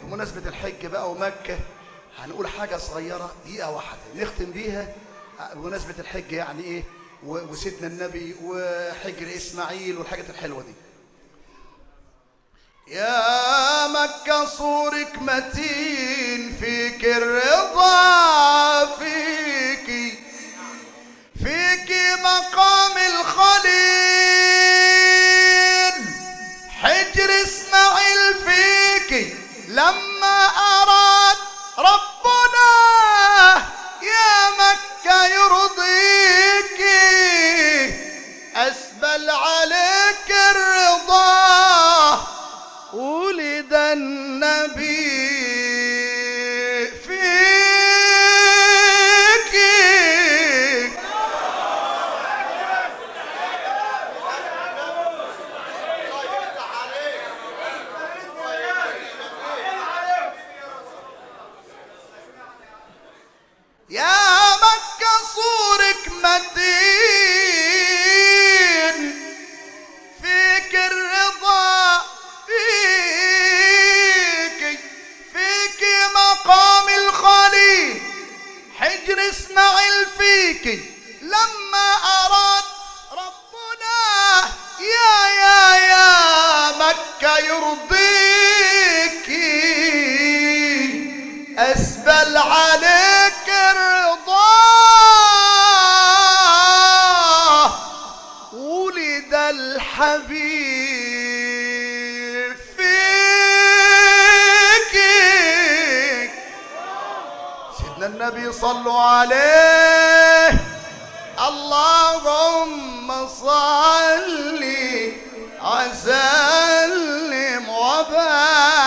بمناسبة الحج بقى ومكة هنقول حاجة صغيرة دقيقة واحدة نختم بيها بمناسبة الحج يعني إيه و- وسيدنا النبي وحجر إسماعيل والحاجات الحلوة دي يا مكة صورك متين فيك الرضا فيك فيك مقام الخليل حجر اسماعيل فيك لما اراد ربنا يا مكة يرضيك اسبل عليك الرضا ولد النبي فيك يا مكة صورك متين فيك الرضا فيك فيك مقام الخليل حجر اسماعيل فيك لما أراد ربنا يا يا يا مكة يرضيك أسبل عليك الرضا ولد الحبيب فيك سيدنا النبي صلوا عليه اللهم صل وسلم وبارك